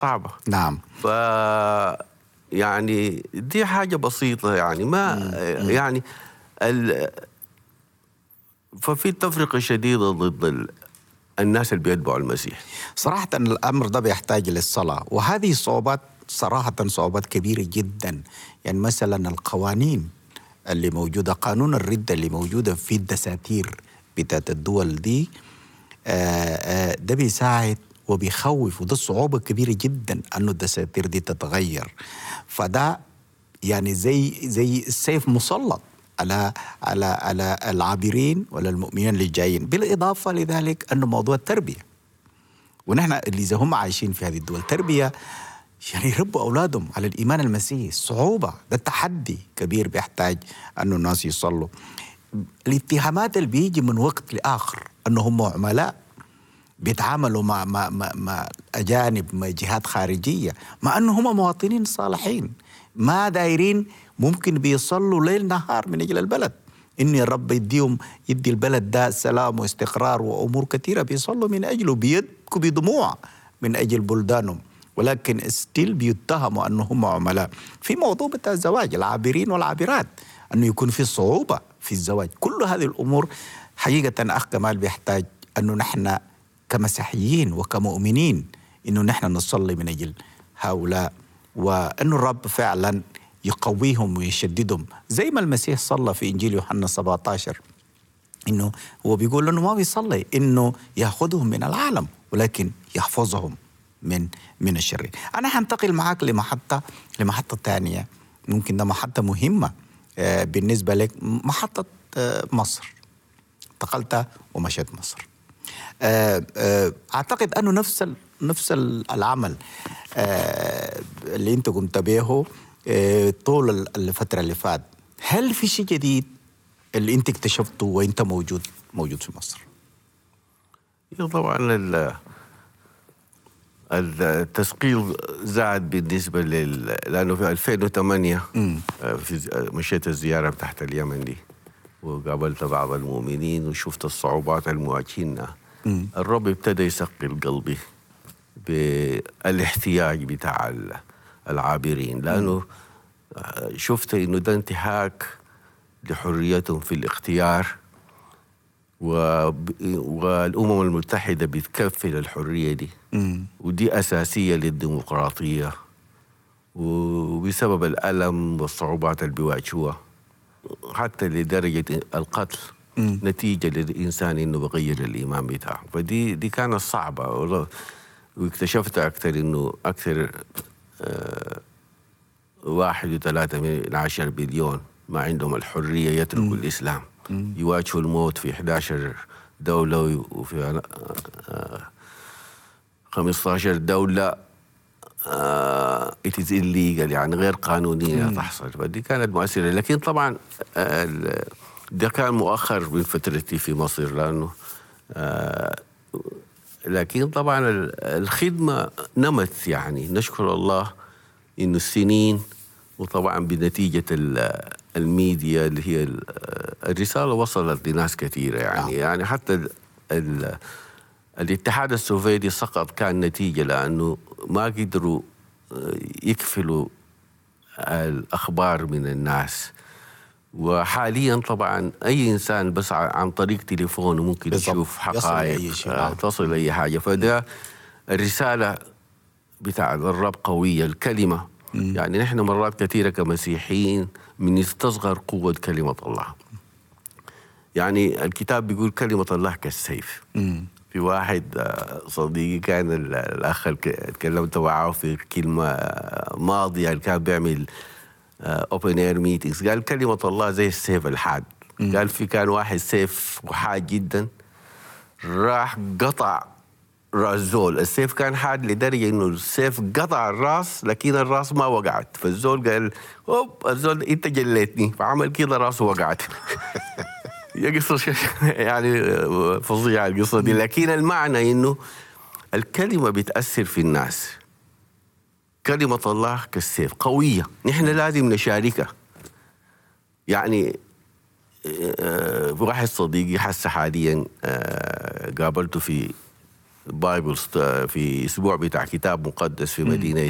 صعبه نعم ف يعني دي حاجه بسيطه يعني ما يعني ال ففي تفرقه شديده ضد ال الناس اللي بيتبعوا المسيح صراحة الأمر ده بيحتاج للصلاة وهذه صعوبات صراحة صعوبات كبيرة جدا يعني مثلا القوانين اللي موجودة قانون الردة اللي موجودة في الدساتير بتاعت الدول دي آه، آه، ده بيساعد وبيخوف وده صعوبة كبيرة جدا أنه الدساتير دي تتغير فده يعني زي زي السيف مسلط على على على العابرين ولا المؤمنين اللي جايين بالإضافة لذلك أنه موضوع التربية ونحن اللي إذا هم عايشين في هذه الدول تربية يعني يربوا أولادهم على الإيمان المسيحي صعوبة ده تحدي كبير بيحتاج أنه الناس يصلوا الاتهامات اللي بيجي من وقت لآخر أنه هم عملاء بيتعاملوا مع مع مع, مع اجانب مع جهات خارجيه مع انه هم مواطنين صالحين ما دايرين ممكن بيصلوا ليل نهار من اجل البلد ان الرب يديهم يدي البلد ده سلام واستقرار وامور كثيره بيصلوا من اجله بيبكوا بدموع من اجل بلدانهم ولكن ستيل بيتهموا انه هم عملاء في موضوع بتاع الزواج العابرين والعابرات انه يكون في صعوبه في الزواج كل هذه الامور حقيقه اخ كمال بيحتاج انه نحن كمسيحيين وكمؤمنين انه نحن نصلي من اجل هؤلاء وانه الرب فعلا يقويهم ويشددهم زي ما المسيح صلى في انجيل يوحنا 17 انه هو بيقول انه ما بيصلي انه ياخذهم من العالم ولكن يحفظهم من من الشر انا حنتقل معك لمحطه لمحطه ثانيه ممكن ده محطه مهمه آه، بالنسبه لك محطه آه، مصر انتقلت ومشيت مصر آه، آه، اعتقد انه نفس ال- نفس ال- العمل آه، اللي انت قمت به آه، طول ال- الفتره اللي فات هل في شيء جديد اللي انت اكتشفته وانت موجود موجود في مصر طبعا ال- التثقيل زاد بالنسبة لل... لأنه في 2008 آه، في ز- آه، مشيت الزيارة تحت اليمن دي وقابلت بعض المؤمنين وشفت الصعوبات المواجهينها الرب ابتدى يثقل قلبي بالاحتياج بتاع ال- العابرين لأنه آه، شفت إنه ده انتهاك لحريتهم في الاختيار وب- والأمم المتحدة بتكفل الحرية دي ودي أساسية للديمقراطية وبسبب الألم والصعوبات اللي بيواجهوها حتى لدرجة القتل نتيجة للإنسان إنه بغير الإيمان بتاعه فدي دي كانت صعبة والله. واكتشفت أكثر إنه أكثر آه، واحد وثلاثة من عشر بليون ما عندهم الحرية يتركوا الإسلام يواجهوا الموت في 11 دولة وفي آه، 15 دولة آه it is illegal يعني غير قانونية تحصل فدي كانت مؤثرة لكن طبعا آه، ال- ده كان مؤخر من فترتي في مصر لأنه آه لكن طبعا ال- الخدمة نمت يعني نشكر الله إنه السنين وطبعا بنتيجة ال- الميديا اللي هي ال- الرسالة وصلت لناس كثيرة يعني نعم. يعني حتى ال- ال- الاتحاد السوفيتي سقط كان نتيجة لأنه ما قدروا آه، يكفلوا الأخبار من الناس وحاليا طبعا أي إنسان بس ع- عن طريق تليفونه ممكن بالضبط. يشوف يصل لأي حقائق شيء. آه، نعم. تصل أي حاجة فده الرسالة بتاع الرب قوية الكلمة يعني نحن مرات كثيرة كمسيحيين بنستصغر قوة كلمة الله يعني الكتاب بيقول كلمة الله كالسيف في واحد آه، صديقي كان ال- الأخ اللي ك- تكلمت معه في كلمة آه، ماضية اللي كان بيعمل اوبن اير ميتينجز قال كلمة الله زي السيف الحاد قال في كان واحد سيف وحاد جدا راح قطع راس زول السيف كان حاد لدرجة انه السيف قطع الراس لكن الراس ما وقعت فالزول قال اوب الزول انت جليتني فعمل كده راسه وقعت هي قصة ش- يعني فظيعة القصة دي لكن المعنى انه الكلمة بتأثر في الناس كلمة الله كالسيف قوية نحن لازم نشاركها يعني آه، واحد صديقي حس حاليا آه، قابلته في بايبل في اسبوع بتاع كتاب مقدس في مدينه